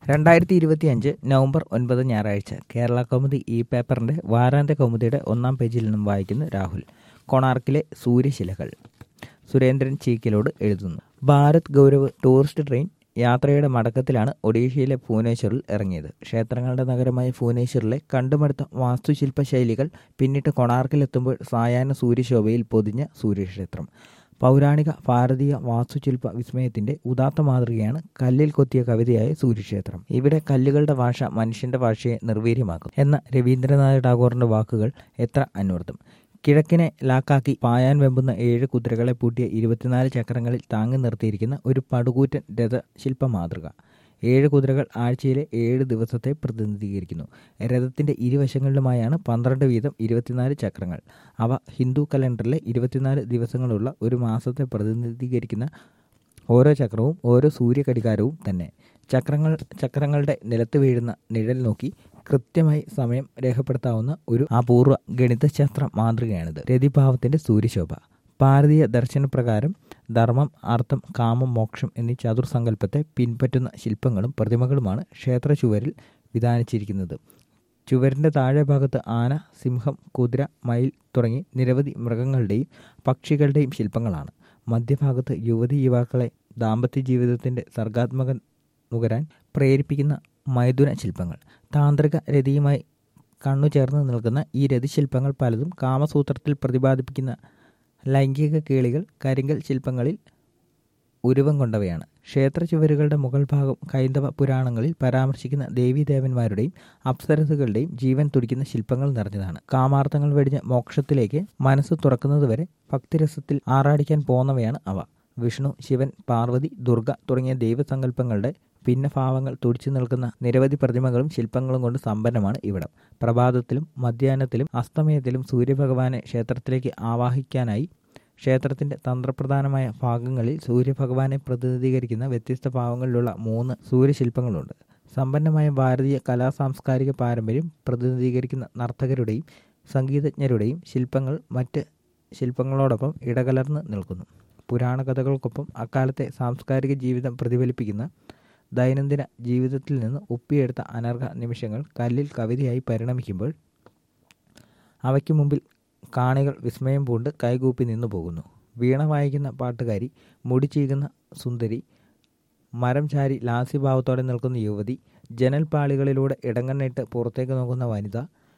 രണ്ടായിരത്തി ഇരുപത്തിയഞ്ച് നവംബർ ഒൻപത് ഞായറാഴ്ച കേരള കൗമുദി ഇ പേപ്പറിന്റെ വാരാന്ത്യ കൗമുദിയുടെ ഒന്നാം പേജിൽ നിന്നും വായിക്കുന്നു രാഹുൽ കൊണാർക്കിലെ സൂര്യശിലകൾ സുരേന്ദ്രൻ ചീക്കിലോട് എഴുതുന്നു ഭാരത് ഗൗരവ് ടൂറിസ്റ്റ് ട്രെയിൻ യാത്രയുടെ മടക്കത്തിലാണ് ഒഡീഷയിലെ ഭുവനേശ്വറിൽ ഇറങ്ങിയത് ക്ഷേത്രങ്ങളുടെ നഗരമായ ഭുവനേശ്വറിലെ കണ്ടുമടുത്ത വാസ്തുശില്പ ശൈലികൾ പിന്നിട്ട് കൊണാർക്കിലെത്തുമ്പോൾ സായാഹ്ന സൂര്യശോഭയിൽ പൊതിഞ്ഞ സൂര്യക്ഷേത്രം പൗരാണിക ഭാരതീയ വാസ്തുശില്പ വിസ്മയത്തിന്റെ ഉദാത്ത മാതൃകയാണ് കല്ലിൽ കൊത്തിയ കവിതയായ സൂര്യക്ഷേത്രം ഇവിടെ കല്ലുകളുടെ ഭാഷ മനുഷ്യന്റെ ഭാഷയെ നിർവീര്യമാക്കും എന്ന രവീന്ദ്രനാഥ് ടാഗോറിന്റെ വാക്കുകൾ എത്ര അന്വർത്ഥം കിഴക്കിനെ ലാക്കാക്കി പായാൻ വെമ്പുന്ന ഏഴ് കുതിരകളെ പൂട്ടിയ ഇരുപത്തിനാല് ചക്രങ്ങളിൽ താങ്ങി നിർത്തിയിരിക്കുന്ന ഒരു പടുകൂറ്റൻ രഥശില്പ മാതൃക ഏഴ് കുതിരകൾ ആഴ്ചയിലെ ഏഴ് ദിവസത്തെ പ്രതിനിധീകരിക്കുന്നു രഥത്തിന്റെ ഇരുവശങ്ങളിലുമായാണ് പന്ത്രണ്ട് വീതം ഇരുപത്തിനാല് ചക്രങ്ങൾ അവ ഹിന്ദു കലണ്ടറിലെ ഇരുപത്തിനാല് ദിവസങ്ങളുള്ള ഒരു മാസത്തെ പ്രതിനിധീകരിക്കുന്ന ഓരോ ചക്രവും ഓരോ സൂര്യഘടികാരവും തന്നെ ചക്രങ്ങൾ ചക്രങ്ങളുടെ നിലത്ത് വീഴുന്ന നിഴൽ നോക്കി കൃത്യമായി സമയം രേഖപ്പെടുത്താവുന്ന ഒരു അപൂർവ ഗണിതശാസ്ത്ര മാതൃകയാണിത് രതിഭാവത്തിന്റെ സൂര്യശോഭ ഭാരതീയ ദർശനപ്രകാരം ധർമ്മം അർത്ഥം കാമം മോക്ഷം എന്നീ ചതുർസങ്കല്പത്തെ പിൻപറ്റുന്ന ശില്പങ്ങളും പ്രതിമകളുമാണ് ക്ഷേത്ര ചുവരിൽ വിധാനിച്ചിരിക്കുന്നത് ചുവരിൻ്റെ താഴെ ഭാഗത്ത് ആന സിംഹം കുതിര മയിൽ തുടങ്ങി നിരവധി മൃഗങ്ങളുടെയും പക്ഷികളുടെയും ശില്പങ്ങളാണ് മധ്യഭാഗത്ത് യുവതി യുവാക്കളെ ദാമ്പത്യ ജീവിതത്തിൻ്റെ സർഗാത്മക നുകരാൻ പ്രേരിപ്പിക്കുന്ന മൈഥുന ശില്പങ്ങൾ താന്ത്രിക രതിയുമായി കണ്ണു ചേർന്ന് നിൽക്കുന്ന ഈ രതിശില്പങ്ങൾ പലതും കാമസൂത്രത്തിൽ പ്രതിപാദിപ്പിക്കുന്ന ലൈംഗിക കേളികൾ കരിങ്കൽ ശില്പങ്ങളിൽ ഉരുവം കൊണ്ടവയാണ് ക്ഷേത്ര ചുവരുകളുടെ മുകൾ ഭാഗം ഹൈന്ദവ പുരാണങ്ങളിൽ പരാമർശിക്കുന്ന ദേവീദേവന്മാരുടെയും അപ്സരസുകളുടെയും ജീവൻ തുടിക്കുന്ന ശില്പങ്ങൾ നിറഞ്ഞതാണ് കാമാർത്ഥങ്ങൾ വെടിഞ്ഞ് മോക്ഷത്തിലേക്ക് മനസ്സ് തുറക്കുന്നതുവരെ ഭക്തിരസത്തിൽ ആറാടിക്കാൻ പോന്നവയാണ് അവ വിഷ്ണു ശിവൻ പാർവതി ദുർഗ തുടങ്ങിയ ദൈവസങ്കല്പങ്ങളുടെ ഭിന്നഭാവങ്ങൾ തുടിച്ചു നിൽക്കുന്ന നിരവധി പ്രതിമകളും ശില്പങ്ങളും കൊണ്ട് സമ്പന്നമാണ് ഇവിടം പ്രഭാതത്തിലും മധ്യാഹ്നത്തിലും അസ്തമയത്തിലും സൂര്യഭഗവാനെ ക്ഷേത്രത്തിലേക്ക് ആവാഹിക്കാനായി ക്ഷേത്രത്തിന്റെ തന്ത്രപ്രധാനമായ ഭാഗങ്ങളിൽ സൂര്യഭഗവാനെ പ്രതിനിധീകരിക്കുന്ന വ്യത്യസ്ത ഭാവങ്ങളിലുള്ള മൂന്ന് സൂര്യശില്പങ്ങളുണ്ട് സമ്പന്നമായ ഭാരതീയ കലാ സാംസ്കാരിക പാരമ്പര്യം പ്രതിനിധീകരിക്കുന്ന നർത്തകരുടെയും സംഗീതജ്ഞരുടെയും ശില്പങ്ങൾ മറ്റ് ശില്പങ്ങളോടൊപ്പം ഇടകലർന്ന് നിൽക്കുന്നു പുരാണ കഥകൾക്കൊപ്പം അക്കാലത്തെ സാംസ്കാരിക ജീവിതം പ്രതിഫലിപ്പിക്കുന്ന ദൈനംദിന ജീവിതത്തിൽ നിന്ന് ഒപ്പിയെടുത്ത അനർഘ നിമിഷങ്ങൾ കല്ലിൽ കവിതയായി പരിണമിക്കുമ്പോൾ അവയ്ക്ക് മുമ്പിൽ കാണികൾ വിസ്മയം പൂണ്ട് കൈകൂപ്പി നിന്നു പോകുന്നു വീണ വായിക്കുന്ന പാട്ടുകാരി മുടി ചീകുന്ന സുന്ദരി മരം ചാരി ലാസ്യഭാവത്തോടെ നിൽക്കുന്ന യുവതി ജനൽപാളികളിലൂടെ ഇടങ്ങണ്ണിട്ട് പുറത്തേക്ക് നോക്കുന്ന വനിത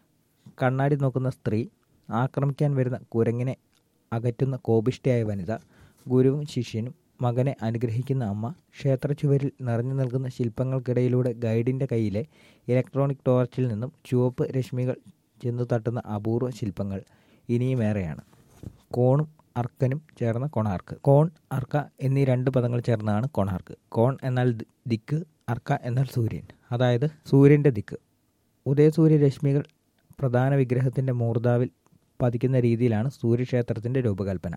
കണ്ണാടി നോക്കുന്ന സ്ത്രീ ആക്രമിക്കാൻ വരുന്ന കുരങ്ങിനെ അകറ്റുന്ന കോപിഷ്ഠയായ വനിത ഗുരുവും ശിഷ്യനും മകനെ അനുഗ്രഹിക്കുന്ന അമ്മ ക്ഷേത്ര ചുവരിൽ നിറഞ്ഞു നിൽക്കുന്ന ശില്പങ്ങൾക്കിടയിലൂടെ ഗൈഡിൻ്റെ കയ്യിലെ ഇലക്ട്രോണിക് ടോർച്ചിൽ നിന്നും ചുവപ്പ് രശ്മികൾ ചെന്നു തട്ടുന്ന അപൂർവ ശില്പങ്ങൾ ഇനിയുമേറെയാണ് കോണും അർക്കനും ചേർന്ന കൊണാർക്ക് കോൺ അർക്ക എന്നീ രണ്ട് പദങ്ങൾ ചേർന്നതാണ് കൊണാർക്ക് കോൺ എന്നാൽ ദിക്ക് അർക്ക എന്നാൽ സൂര്യൻ അതായത് സൂര്യൻ്റെ ദിക്ക് ഉദയസൂര്യ രശ്മികൾ പ്രധാന വിഗ്രഹത്തിൻ്റെ മൂർധാവിൽ പതിക്കുന്ന രീതിയിലാണ് സൂര്യക്ഷേത്രത്തിൻ്റെ രൂപകൽപ്പന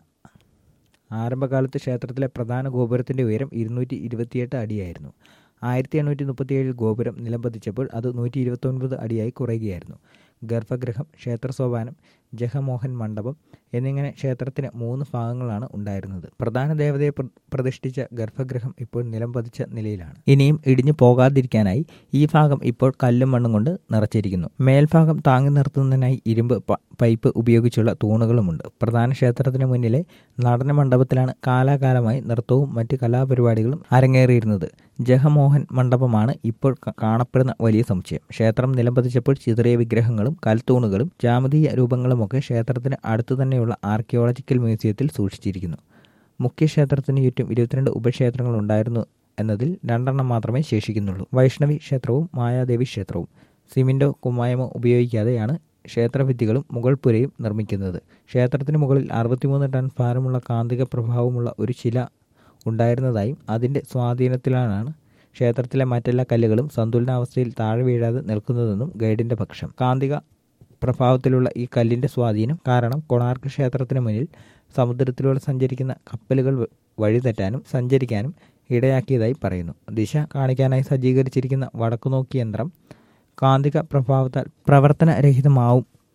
ആരംഭകാലത്ത് ക്ഷേത്രത്തിലെ പ്രധാന ഗോപുരത്തിൻ്റെ ഉയരം ഇരുന്നൂറ്റി ഇരുപത്തിയെട്ട് അടിയായിരുന്നു ആയിരത്തി എണ്ണൂറ്റി മുപ്പത്തിയേഴിൽ ഗോപുരം നിലംപതിച്ചപ്പോൾ അത് നൂറ്റി ഇരുപത്തൊൻപത് അടിയായി കുറയുകയായിരുന്നു ഗർഭഗൃഹം ക്ഷേത്ര സോപാനം ജഹമോഹൻ മണ്ഡപം എന്നിങ്ങനെ ക്ഷേത്രത്തിന് മൂന്ന് ഭാഗങ്ങളാണ് ഉണ്ടായിരുന്നത് പ്രധാന ദേവതയെ പ്രതിഷ്ഠിച്ച ഗർഭഗൃഹം ഇപ്പോൾ നിലം പതിച്ച നിലയിലാണ് ഇനിയും ഇടിഞ്ഞു പോകാതിരിക്കാനായി ഈ ഭാഗം ഇപ്പോൾ കല്ലും മണ്ണും കൊണ്ട് നിറച്ചിരിക്കുന്നു മേൽഭാഗം താങ്ങി നിർത്തുന്നതിനായി ഇരുമ്പ് പൈപ്പ് ഉപയോഗിച്ചുള്ള തൂണുകളുമുണ്ട് പ്രധാന ക്ഷേത്രത്തിന് മുന്നിലെ നടന മണ്ഡപത്തിലാണ് കാലാകാലമായി നൃത്തവും മറ്റ് കലാപരിപാടികളും അരങ്ങേറിയിരുന്നത് ജഹമോഹൻ മണ്ഡപമാണ് ഇപ്പോൾ കാണപ്പെടുന്ന വലിയ സമുച്ചയം ക്ഷേത്രം നിലംപതിച്ചപ്പോൾ ചിതറിയ വിഗ്രഹങ്ങളും കൽത്തൂണുകളും ജാമതീയ രൂപങ്ങളുമൊക്കെ ക്ഷേത്രത്തിന് അടുത്തു തന്നെയുള്ള ആർക്കിയോളജിക്കൽ മ്യൂസിയത്തിൽ സൂക്ഷിച്ചിരിക്കുന്നു മുഖ്യ ക്ഷേത്രത്തിന് ചുറ്റും ഇരുപത്തിരണ്ട് ഉപക്ഷേത്രങ്ങൾ ഉണ്ടായിരുന്നു എന്നതിൽ രണ്ടെണ്ണം മാത്രമേ ശേഷിക്കുന്നുള്ളൂ വൈഷ്ണവി ക്ഷേത്രവും മായാദേവി ക്ഷേത്രവും സിമിൻറ്റോ കുമ്മായമോ ഉപയോഗിക്കാതെയാണ് ക്ഷേത്രഭിത്തികളും മുഗൾപുരയും നിർമ്മിക്കുന്നത് ക്ഷേത്രത്തിന് മുകളിൽ അറുപത്തിമൂന്ന് ടൺ ഭാരമുള്ള കാന്തിക പ്രഭാവമുള്ള ഒരു ശില ഉണ്ടായിരുന്നതായും അതിൻ്റെ സ്വാധീനത്തിലാണ് ക്ഷേത്രത്തിലെ മറ്റെല്ലാ കല്ലുകളും സന്തുലനാവസ്ഥയിൽ താഴെ വീഴാതെ നിൽക്കുന്നതെന്നും ഗൈഡിൻ്റെ പക്ഷം കാന്തിക പ്രഭാവത്തിലുള്ള ഈ കല്ലിൻ്റെ സ്വാധീനം കാരണം കൊണാർക്ക് ക്ഷേത്രത്തിന് മുന്നിൽ സമുദ്രത്തിലൂടെ സഞ്ചരിക്കുന്ന കപ്പലുകൾ വഴിതെറ്റാനും സഞ്ചരിക്കാനും ഇടയാക്കിയതായി പറയുന്നു ദിശ കാണിക്കാനായി സജ്ജീകരിച്ചിരിക്കുന്ന വടക്കുനോക്കി യന്ത്രം കാന്തിക പ്രഭാവത്താൽ പ്രവർത്തനരഹിതമാവും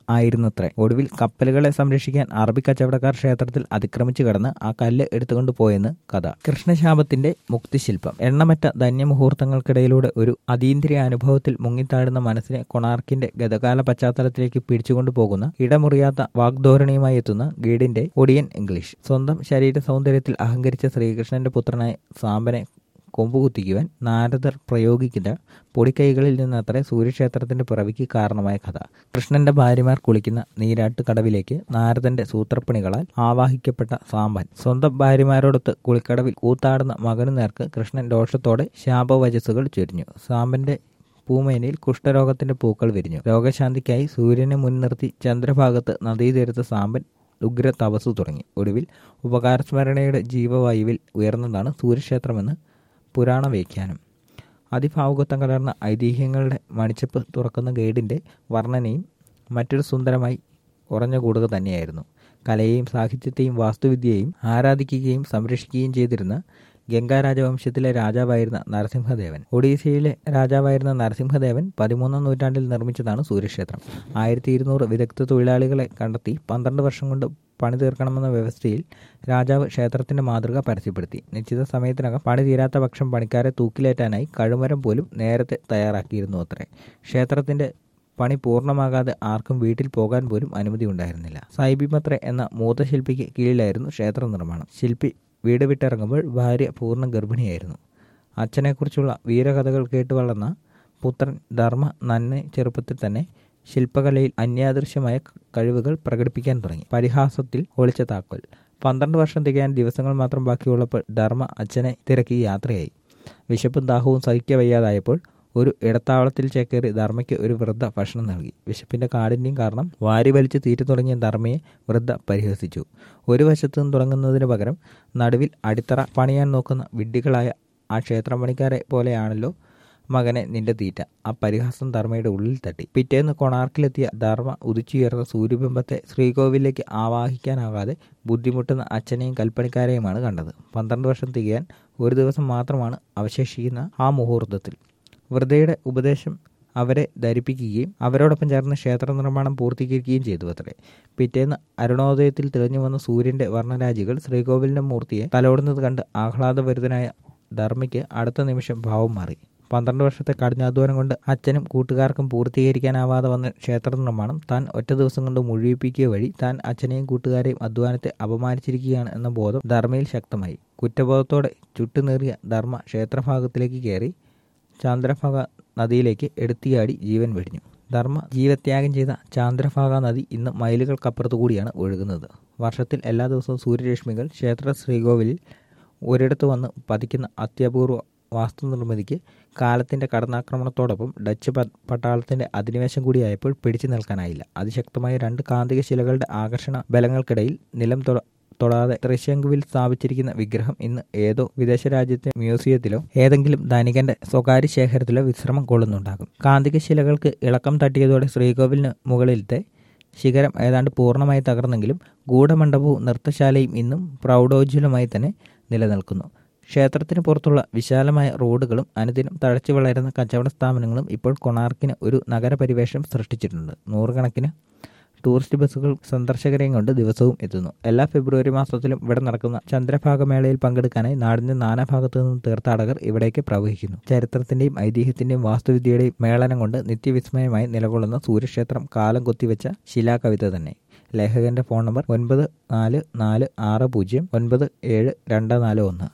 ആയിരുന്നത്രേ ഒടുവിൽ കപ്പലുകളെ സംരക്ഷിക്കാൻ അറബി കച്ചവടക്കാർ ക്ഷേത്രത്തിൽ അതിക്രമിച്ചു കടന്ന് ആ കല്ല് എടുത്തുകൊണ്ട് പോയെന്ന് കഥ കൃഷ്ണശാപത്തിന്റെ മുക്തിശില്പം എണ്ണമറ്റ ധന്യമുഹൂർത്തങ്ങൾക്കിടയിലൂടെ ഒരു അതീന്ദ്രിയ അനുഭവത്തിൽ മുങ്ങിത്താഴുന്ന മനസ്സിനെ കൊണാർക്കിന്റെ ഗതകാല പശ്ചാത്തലത്തിലേക്ക് പിടിച്ചുകൊണ്ടു പോകുന്ന ഇടമുറിയാത്ത വാഗ്ധോരണിയുമായി എത്തുന്ന ഗൈഡിന്റെ ഒടിയൻ ഇംഗ്ലീഷ് സ്വന്തം ശരീര സൗന്ദര്യത്തിൽ അഹങ്കരിച്ച ശ്രീകൃഷ്ണന്റെ പുത്രനായ സാമ്പനെ കൊമ്പുകുത്തിക്കുവാൻ നാരദർ പ്രയോഗിക്കുന്ന പൊടിക്കൈകളിൽ നിന്നത്രേ സൂര്യക്ഷേത്രത്തിന്റെ പിറവിക്ക് കാരണമായ കഥ കൃഷ്ണന്റെ ഭാര്യമാർ കുളിക്കുന്ന നീരാട്ട് കടവിലേക്ക് നാരദന്റെ സൂത്രപ്പണികളാൽ ആവാഹിക്കപ്പെട്ട സാമ്പൻ സ്വന്തം ഭാര്യമാരോടൊത്ത് കുളിക്കടവിൽ കൂത്താടുന്ന മകനു നേർക്ക് കൃഷ്ണൻ രോഷത്തോടെ ശാപവചസ്സുകൾ ചൊരിഞ്ഞു സാമ്പന്റെ പൂമേനയിൽ കുഷ്ഠരോഗത്തിന്റെ പൂക്കൾ വിരിഞ്ഞു രോഗശാന്തിക്കായി സൂര്യനെ മുൻനിർത്തി ചന്ദ്രഭാഗത്ത് നദീതീരത്ത് സാമ്പൻ ഉഗ്ര തപസ് തുടങ്ങി ഒടുവിൽ ഉപകാരസ്മരണയുടെ ജീവവായുവിൽ ഉയർന്നതാണ് സൂര്യക്ഷേത്രമെന്ന് പുരാണ വ്യാഖ്യാനം അതിഭാവുകത്വം കലർന്ന ഐതിഹ്യങ്ങളുടെ മണിച്ചപ്പ് തുറക്കുന്ന ഗൈഡിൻ്റെ വർണ്ണനയും മറ്റൊരു സുന്ദരമായി ഉറഞ്ഞുകൂടുക തന്നെയായിരുന്നു കലയെയും സാഹിത്യത്തെയും വാസ്തുവിദ്യയെയും ആരാധിക്കുകയും സംരക്ഷിക്കുകയും ചെയ്തിരുന്ന ഗംഗാ രാജവംശത്തിലെ രാജാവായിരുന്ന നരസിംഹദേവൻ ഒഡീസയിലെ രാജാവായിരുന്ന നരസിംഹദേവൻ പതിമൂന്നാം നൂറ്റാണ്ടിൽ നിർമ്മിച്ചതാണ് സൂര്യക്ഷേത്രം ആയിരത്തി ഇരുന്നൂറ് വിദഗ്ധ തൊഴിലാളികളെ കണ്ടെത്തി പന്ത്രണ്ട് വർഷം കൊണ്ട് പണി തീർക്കണമെന്ന വ്യവസ്ഥയിൽ രാജാവ് ക്ഷേത്രത്തിന്റെ മാതൃക പരസ്യപ്പെടുത്തി നിശ്ചിത സമയത്തിനകം പണി തീരാത്ത പക്ഷം പണിക്കാരെ തൂക്കിലേറ്റാനായി കഴുമരം പോലും നേരത്തെ തയ്യാറാക്കിയിരുന്നു അത്രേ ക്ഷേത്രത്തിന്റെ പണി പൂർണ്ണമാകാതെ ആർക്കും വീട്ടിൽ പോകാൻ പോലും അനുമതി ഉണ്ടായിരുന്നില്ല സൈബിമത്ര എന്ന മൂത്തശില്പിക്ക് കീഴിലായിരുന്നു ക്ഷേത്ര നിർമ്മാണം ശില്പി വീട് വിട്ടിറങ്ങുമ്പോൾ ഭാര്യ പൂർണ്ണ ഗർഭിണിയായിരുന്നു അച്ഛനെക്കുറിച്ചുള്ള വീരകഥകൾ കേട്ട് വളർന്ന പുത്രൻ ധർമ്മ നന്നെ ചെറുപ്പത്തിൽ തന്നെ ശില്പകലയിൽ അന്യാദൃശ്യമായ കഴിവുകൾ പ്രകടിപ്പിക്കാൻ തുടങ്ങി പരിഹാസത്തിൽ ഒളിച്ച താക്കോൽ പന്ത്രണ്ട് വർഷം തികയാൻ ദിവസങ്ങൾ മാത്രം ബാക്കിയുള്ളപ്പോൾ ധർമ്മ അച്ഛനെ തിരക്കി യാത്രയായി വിശപ്പും ദാഹവും സഹിക്ക വയ്യാതായപ്പോൾ ഒരു ഇടത്താവളത്തിൽ ചേക്കേറി ധർമ്മയ്ക്ക് ഒരു വൃദ്ധ ഭക്ഷണം നൽകി വിശപ്പിന്റെ കാഠിന്യം കാരണം വാരി വലിച്ച് തീറ്റ തുടങ്ങിയ ധർമ്മയെ വൃദ്ധ പരിഹസിച്ചു ഒരു വശത്തു നിന്ന് തുടങ്ങുന്നതിന് പകരം നടുവിൽ അടിത്തറ പണിയാൻ നോക്കുന്ന വിഡ്ഢികളായ ആ ക്ഷേത്രം പണിക്കാരെ പോലെയാണല്ലോ മകനെ നിന്റെ തീറ്റ ആ പരിഹാസം ധർമ്മയുടെ ഉള്ളിൽ തട്ടി പിറ്റേന്ന് കൊണാർക്കിലെത്തിയ ധർമ്മ ഉദിച്ചുയർന്ന സൂര്യബിംബത്തെ ശ്രീകോവിലേക്ക് ആവാഹിക്കാനാകാതെ ബുദ്ധിമുട്ടുന്ന അച്ഛനെയും കൽപ്പണിക്കാരെയുമാണ് കണ്ടത് പന്ത്രണ്ട് വർഷം തികയാൻ ഒരു ദിവസം മാത്രമാണ് അവശേഷിക്കുന്ന ആ മുഹൂർത്തത്തിൽ വൃദ്ധയുടെ ഉപദേശം അവരെ ധരിപ്പിക്കുകയും അവരോടൊപ്പം ചേർന്ന് ക്ഷേത്ര നിർമ്മാണം പൂർത്തീകരിക്കുകയും ചെയ്തു അത്രേ പിറ്റേന്ന് അരുണോദയത്തിൽ തെളിഞ്ഞു വന്ന സൂര്യന്റെ വർണ്ണരാജികൾ ശ്രീകോവിലിന്റെ മൂർത്തിയെ തലോടുന്നത് കണ്ട് ആഹ്ലാദഭരിതനായ ധർമ്മയ്ക്ക് അടുത്ത നിമിഷം ഭാവം മാറി പന്ത്രണ്ട് വർഷത്തെ കഠിനാധ്വാനം കൊണ്ട് അച്ഛനും കൂട്ടുകാർക്കും പൂർത്തീകരിക്കാനാവാതെ വന്ന ക്ഷേത്ര നിർമ്മാണം താൻ ഒറ്റ ദിവസം കൊണ്ട് മുഴുവിപ്പിക്കുക വഴി താൻ അച്ഛനെയും കൂട്ടുകാരെയും അധ്വാനത്തെ അപമാനിച്ചിരിക്കുകയാണ് എന്ന ബോധം ധർമ്മയിൽ ശക്തമായി കുറ്റബോധത്തോടെ ചുട്ടുനേറിയ ധർമ്മ ക്ഷേത്രഭാഗത്തിലേക്ക് കയറി ചാന്ദ്രഭാഗ നദിയിലേക്ക് എടുത്തിയാടി ജീവൻ വെടിഞ്ഞു ധർമ്മ ജീവത്യാഗം ചെയ്ത ചാന്ദ്രഭാഗ നദി ഇന്ന് മൈലുകൾക്കപ്പുറത്തു കൂടിയാണ് ഒഴുകുന്നത് വർഷത്തിൽ എല്ലാ ദിവസവും സൂര്യരശ്മികൾ ക്ഷേത്ര ശ്രീകോവിലിൽ ഒരിടത്ത് വന്ന് പതിക്കുന്ന അത്യപൂർവ വാസ്തുനിർമ്മിതിക്ക് കാലത്തിന്റെ കടന്നാക്രമണത്തോടൊപ്പം ഡച്ച് പട്ടാളത്തിന്റെ അധിനിവേശം കൂടിയായപ്പോൾ പിടിച്ചു നിൽക്കാനായില്ല അതിശക്തമായ രണ്ട് കാന്തിക ശിലകളുടെ ആകർഷണ ബലങ്ങൾക്കിടയിൽ നിലം തൊടാതെ ത്രിശങ്കുവിൽ സ്ഥാപിച്ചിരിക്കുന്ന വിഗ്രഹം ഇന്ന് ഏതോ വിദേശ രാജ്യത്തെ മ്യൂസിയത്തിലോ ഏതെങ്കിലും ധനികന്റെ സ്വകാര്യ ശേഖരത്തിലോ വിശ്രമം കൊള്ളുന്നുണ്ടാകും കാന്തിക ശിലകൾക്ക് ഇളക്കം തട്ടിയതോടെ ശ്രീകോവിലിന് മുകളിലത്തെ ശിഖരം ഏതാണ്ട് പൂർണ്ണമായി തകർന്നെങ്കിലും ഗൂഢമണ്ഡപവും നൃത്തശാലയും ഇന്നും പ്രൗഢോജ്വലമായി തന്നെ നിലനിൽക്കുന്നു ക്ഷേത്രത്തിന് പുറത്തുള്ള വിശാലമായ റോഡുകളും അനുദിനം തഴച്ചു വളരുന്ന കച്ചവട സ്ഥാപനങ്ങളും ഇപ്പോൾ കൊണാർക്കിന് ഒരു നഗരപരിവേഷം സൃഷ്ടിച്ചിട്ടുണ്ട് നൂറുകണക്കിന് ടൂറിസ്റ്റ് ബസ്സുകൾ സന്ദർശകരെയും കൊണ്ട് ദിവസവും എത്തുന്നു എല്ലാ ഫെബ്രുവരി മാസത്തിലും ഇവിടെ നടക്കുന്ന ചന്ദ്രഭാഗമേളയിൽ പങ്കെടുക്കാനായി നാടിന്റെ നാനാഭാഗത്തു നിന്നും തീർത്ഥാടകർ ഇവിടേക്ക് പ്രവഹിക്കുന്നു ചരിത്രത്തിന്റെയും ഐതിഹ്യത്തിന്റെയും വാസ്തുവിദ്യയുടെയും മേളനം കൊണ്ട് നിത്യവിസ്മയമായി നിലകൊള്ളുന്ന സൂര്യക്ഷേത്രം കാലം കൊത്തിവെച്ച ശിലാകവിത തന്നെ ലേഖകന്റെ ഫോൺ നമ്പർ ഒൻപത് നാല് നാല് ആറ് പൂജ്യം ഒൻപത് ഏഴ് രണ്ട് നാല് ഒന്ന്